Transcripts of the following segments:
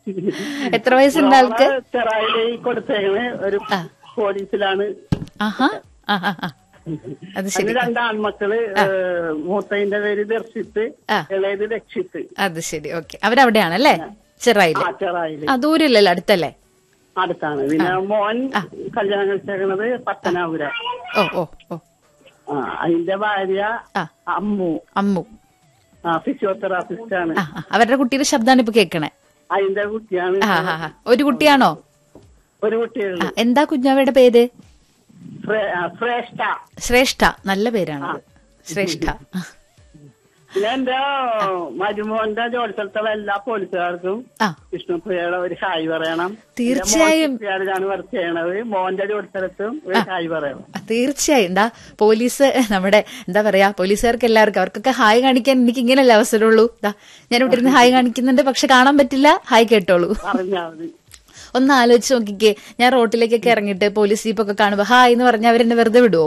എത്ര വയസ്സുണ്ട് ആൾക്ക് മോളെ ചെറായില് കൊടുത്തേക്കണ് ഒരു പോലീസിലാണ് ആഹാ ആ ആ ആ അത് ശരി അതിന് രണ്ട് ആൺമക്കള് ഏഹ്, മൂത്തതിന്റെ പേര് ദർശിത്ത് ആ. ഇളയത് രക്ഷിത്ത് അത് ശരി ഓക്കെ അവരവിടെയാണല്ലേ ചെറായില് ആ ചെറായില് ആ ദൂരമില്ലല്ലോ അടുത്തല്ലേ അടുത്താണ് പിന്നെ മോൻ കല്യാണം കഴിച്ചേക്കണത് പത്തനാപുരം ഓ ഓ ഓ ആ അതിന്റെ ഭാര്യ ആ അമ്മു അമ്മു ആ ഫിസിയോതെറാപ്പിസ്റ്റ് ആണ് ആ ആ, അവരുടെ കുട്ടിയുടെ ശബ്ദമാണ് ഇപ്പൊ കേൾക്കണേ അതിന്റെ കുട്ടിയാണ് ആ ആ ആ. ഒരു കുട്ടിയാണോ ഒരു കുട്ടിയുള്ളു ആ, എന്താ കുഞ്ഞാവയുടെ പേര് ശ്രേ- ആ, ശ്രേഷ്ഠ ശ്രേഷ്ഠ നല്ല പേരാണ് ശ്രേഷ്ഠ പിന്നെ എന്റെ മരുമോന്റെ ജോലി സ്ഥലത്തുള്ള എല്ലാ പോലീസുകാർക്കും ആ വിഷ്ണുപ്രിയയുടെ ഒരു ഹായ് പറയണം തീർച്ചയായും. ഞാൻ വർക്ക് ചെയ്യണത് മോന്റെ ജോലി സ്ഥലത്തും ഒരു ഹായ് പറയണം ആ, തീർച്ചയായും എന്താ പോലീസ് നമ്മുടെ എന്താ പറയാ പോലീസുകാർക്ക് എല്ലാവർക്കും അവർക്കൊക്കെ ഹായ് കാണിക്കാൻ എനിക്ക് ഇങ്ങനെയല്ലേ അവസരമുള്ളൂ ദാ ഞാൻ ഇവിടെ ഇരുന്ന് ഹായ് കാണിക്കുന്നുണ്ട് പക്ഷെ കാണാൻ പറ്റില്ല ഹായ് കേട്ടോളൂ പറഞ്ഞാൽ മതി ഒന്ന് ആലോചിച്ച് നോക്കിക്കേ ഞാൻ റോട്ടിലേക്കൊക്കെ ഇറങ്ങിയിട്ട് പോലീസ് ജീപ്പൊക്കെ കാണുമ്പോ ഹായ് എന്ന് പറഞ്ഞാൽ അവരെന്നെ വെറുതെ വിടുവോ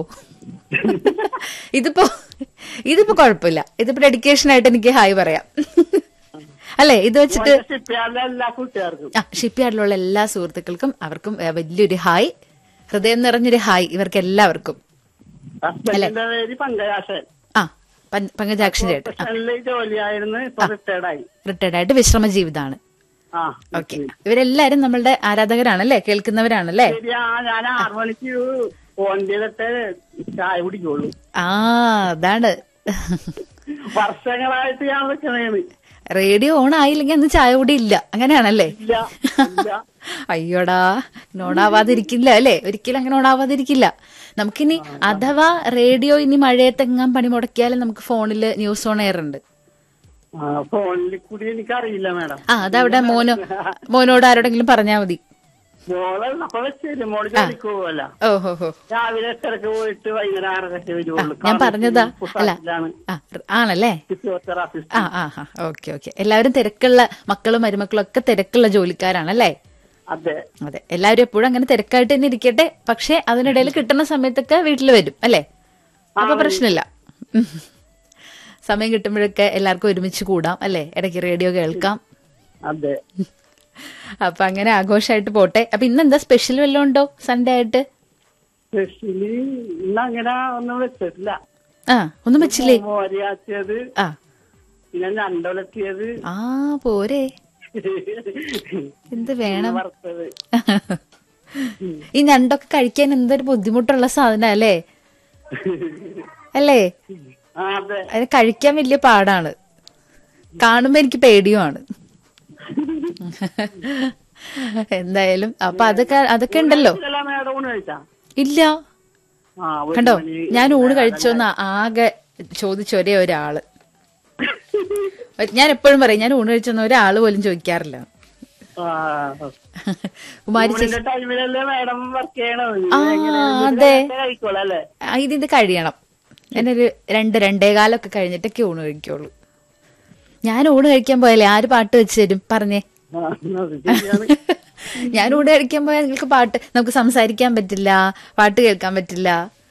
ഇതിപ്പോ ഇതിപ്പോ കുഴപ്പമില്ല ഇതിപ്പോ ഡെഡിക്കേഷൻ ആയിട്ട് എനിക്ക് ഹായ് പറയാം അല്ലേ ഇത് വെച്ചിട്ട് ഷിപ്പ്യാർഡിലെ എല്ലാ കുട്ടികൾക്കും ആ ഷിപ്പ്യാർഡിലുള്ള എല്ലാ സുഹൃത്തുക്കൾക്കും അവർക്കും ഏ, വലിയൊരു ഹായ് ഹൃദയം നിറഞ്ഞൊരു ഹായ് ഇവർക്ക് എല്ലാവർക്കും ഹസ്ബൻഡിന്റെ പേര് പങ്കജാശൻ ആ പൻ- പങ്കജാക്ഷൻ ചേട്ടൻ പ്രൊഫഷണലിൽ ജോലിയായിരുന്നു ഇപ്പൊ റിട്ടയർഡായി റിട്ടയർഡ് ആയിട്ട് വിശ്രമ ജീവിതമാണ് ആ ഓക്കെ ഇവരെല്ലാരും നമ്മളുടെ ആരാധകരാണല്ലേ കേൾക്കുന്നവരാണല്ലേ ശരിയാ ഞാൻ ആറു മണിക്ക് ഫോൺ ചെയ്തിട്ട് ചായ കുടിക്കുള്ളൂ ആ അതാണ് വർഷങ്ങളായിട്ട് ഞാൻ വെക്കണേന്ന് റേഡിയോ ഓൺ ആയില്ലെങ്കിൽ അന്ന് ചായ കൂടി ഇല്ല അങ്ങനെയാണല്ലേ ഇല്ല ഇല്ല അയ്യോടാ ഓണാവാതിരിക്കില്ല അല്ലേ ഒരിക്കലും അങ്ങനെ ഓണാവാതിരിക്കില്ല നമുക്കിനി അഥവാ റേഡിയോ ഇനി മഴയത്തെങ്ങാൻ പണി മുടക്കിയാലും നമുക്ക് ഫോണിൽ ന്യൂസ് ഓൺ എയർ ഉണ്ട് ആ, ഫോണിൽ കൂടി എനിക്കറിയില്ല മാഡം ആ അതവിടെ മോനോ മോനോട് ആരോടെങ്കിലും പറഞ്ഞാ മതി മോള് അപ്പൊ വെച്ചേരും മോള് ജോലിക്ക് പോവല്ല ഓ ഹോ ഹോ രാവിലെ എട്ടരക്ക് പോയിട്ട് വൈകുന്നേരം ആറരക്ക് വരുവുള്ളൂ ഞാൻ പറഞ്ഞതാ അല്ല കുസാറ്റിലാണ് ആ ആണല്ലേ ഫിസിയോതെറാപ്പിസ്റ്റ് ആ ആ ആ ഓക്കെ ഓക്കെ എല്ലാവരും തിരക്കുള്ള മക്കളും മരുമക്കളും ഒക്കെ തിരക്കുള്ള ജോലിക്കാരാണല്ലേ അതെ അതെ എല്ലാവരും എപ്പോഴും അങ്ങനെ തിരക്കായിട്ട് തന്നെ ഇരിക്കട്ടെ പക്ഷെ അതിനിടയിൽ കിട്ടുന്ന സമയത്തൊക്കെ വീട്ടിൽ വരും അല്ലേ അപ്പൊ പ്രശ്നമില്ല ഉം. സമയം കിട്ടുമ്പോഴൊക്കെ എല്ലാവർക്കും ഒരുമിച്ച് കൂടാം അല്ലേ ഇടയ്ക്ക് റേഡിയോ കേൾക്കാം അതെ അപ്പൊ അങ്ങനെ ആഘോഷമായിട്ട് പോട്ടെ അപ്പൊ ഇന്ന് എന്താ സ്പെഷ്യൽ വല്ലതും ഉണ്ടോ സൺഡേ ആയിട്ട് സ്പെഷ്യലി ഇന്ന് അങ്ങനെ ഒന്നും വെച്ചിട്ടില്ല ആ ഒന്നും വെച്ചില്ലേ മോരിയാച്ചിയത് ആ പിന്നെ ഞണ്ടൊലത്തിയത് ആ പോരെ എന്ത് വേണം വറുത്തത് ഈ ഞണ്ടൊക്കെ കഴിക്കാൻ എന്തൊരു ബുദ്ധിമുട്ടുള്ള സാധനം അല്ലേ അല്ലേ ആ, അതെ അത് കഴിക്കാൻ വലിയ പാടാണ് കാണുമ്പോ എനിക്ക് പേടിയുമാണ് എന്തായാലും അപ്പൊ അതൊക്കെ അതൊക്കെ ഉണ്ടല്ലോ ഇല്ല മേഡം ഊണ് കഴിച്ചാ ഇല്ല ആ ഒരു കണ്ടോ മണി ഞാൻ ഊണ് കഴിച്ചോന്ന് ആകെ ചോദിച്ച ഒരേ ഒരാള് ഞാൻ എപ്പോഴും പറയും ഞാൻ ഊണ് കഴിച്ചോന്ന് ഒരാള് പോലും ചോദിക്കാറില്ല ആ, കുമാരി ചേച്ചി ഊണിന്റെ ടൈമിലല്ലേ മേഡം വർക്ക് ചെയ്യണത് ആ, എങ്ങനെ? അതെ. നേരത്തെ കഴിക്കോളൂ അല്ലേ ആ, ഇതിന്റെ കഴിയണം ഞാനൊരു രണ്ട് രണ്ടേകാലൊക്കെ കഴിഞ്ഞിട്ടൊക്കെ ഊണ് കഴിക്കുള്ളൂ ഞാൻ ഊണ് കഴിക്കാൻ പോയാലേ ആര് പാട്ട് വെച്ച് തരും പറഞ്ഞേ ആ, അത് ശരിയാണ്. ഞാൻ ഊണ് കഴിക്കാൻ പോയാൽ നിങ്ങൾക്ക് പാട്ട് നമുക്ക് സംസാരിക്കാൻ പറ്റില്ല പാട്ട് കേൾക്കാൻ പറ്റില്ല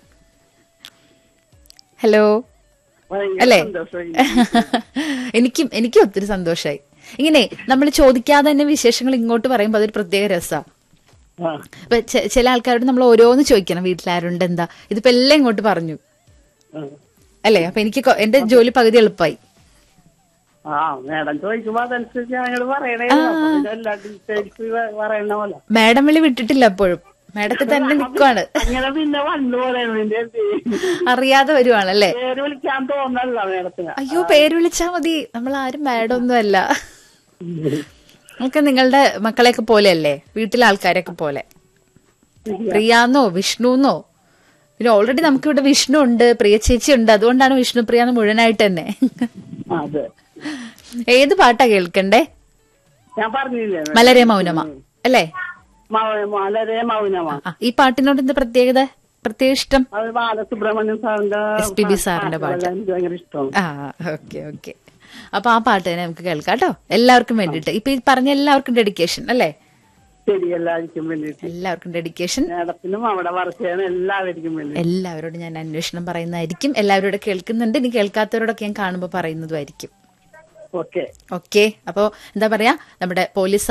ഹലോ ഭയങ്കര അല്ലേ സന്തോഷമായി. എനിക്കും എനിക്കും ഒത്തിരി സന്തോഷമായി ഇങ്ങനെ നമ്മൾ ചോദിക്കാതെ തന്നെ വിശേഷങ്ങൾ ഇങ്ങോട്ട് പറയുമ്പോൾ അതൊരു പ്രത്യേക രസമാണ് ആ, ഇപ്പൊ ചെ- ചില ആൾക്കാരോട് നമ്മൾ ഓരോന്ന് ചോദിക്കണം വീട്ടിലാരുണ്ട് എന്താ ഇതിപ്പോ എല്ലാം ഇങ്ങോട്ട് പറഞ്ഞു ആ. അല്ലേ അപ്പൊ എനിക്ക് കൊ- എന്റെ ജോലി പകുതി എളുപ്പമായി ആ മേഡം ചോദിക്കുമ്പോ അതനുസരിച്ച് ഞങ്ങൾ പറയണേ അപ്പൊ പിന്നെ എല്ലാ ഡീറ്റെയിൽസ് പറയണ പോലെ മാഡം വിളി വിട്ടിട്ടില്ല അപ്പോഴും മാഡത്തിൽ തന്നെ നിൽക്കുവാണ് അങ്ങനെ പിന്നെ വന്നു പറയണതിന്റെ എന്ത്? അറിയാതെ വരുവാണല്ലേ പേര് വിളിക്കാൻ തോന്നല്ല മേഡത്തിന് അയ്യോ പേര് വിളിച്ചാ മതി നമ്മൾ ആരും മാഡം ഒന്നും അല്ല നമുക്ക് നിങ്ങളുടെ മക്കളെയൊക്കെ പോലെയല്ലേ വീട്ടിലെ ആൾക്കാരൊക്കെ പോലെ പ്രിയാന്നോ വിഷ്ണുന്നോ പിന്നെ ഓൾറെഡി നമുക്ക് ഇവിടെ വിഷ്ണു ഉണ്ട് പ്രിയ ചേച്ചി ഉണ്ട് അതുകൊണ്ടാണ് വിഷ്ണു പ്രിയ എന്ന് മുഴുവനായിട്ട് തന്നെ അതെ ഏത് പാട്ടാ കേൾക്കണ്ടേ ഞാൻ പറഞ്ഞില്ലേ മേഡം? മലരെ മൗനമ അല്ലേ മൗ- വളരെ മൗനമാ ആ, ഈ പാട്ടിനോട് എന്താ പ്രത്യേകത പ്രത്യേക ഇഷ്ടം അത് ബാലസുബ്രഹ്മണ്യം സാറിന്റെ SPB സാറിന്റെ പാട്ട്. പാട്ടുകളെല്ലാം എനിക്ക് ഭയങ്കര ഇഷ്ടമാണ് ആ ഓക്കെ ഓക്കെ അപ്പൊ ആ പാട്ട് തന്നെ നമുക്ക് കേൾക്കാം കേട്ടോ എല്ലാവർക്കും വേണ്ടിയിട്ട് ഇപ്പൊ ഈ പറഞ്ഞ എല്ലാവർക്കും ഡെഡിക്കേഷൻ അല്ലേ ശരി എല്ലാവർക്കും വേണ്ടിയിട്ട് എല്ലാവർക്കും ഡെഡിക്കേഷൻ മേഡത്തിനും അവിടെ വർക്ക് ചെയ്യണ എല്ലാവർക്കും വേണ്ടി എല്ലാവരോടും ഞാൻ അന്വേഷണം പറയുന്നതായിരിക്കും എല്ലാവരോടും കേൾക്കുന്നുണ്ട് ഇനി കേൾക്കാത്തവരോടൊക്കെ ഞാൻ കാണുമ്പോൾ പറയുന്നതുമായിരിക്കും ഓക്കെ ഓക്കെ അപ്പോ എന്താ പറയാ നമ്മുടെ പോലീസ്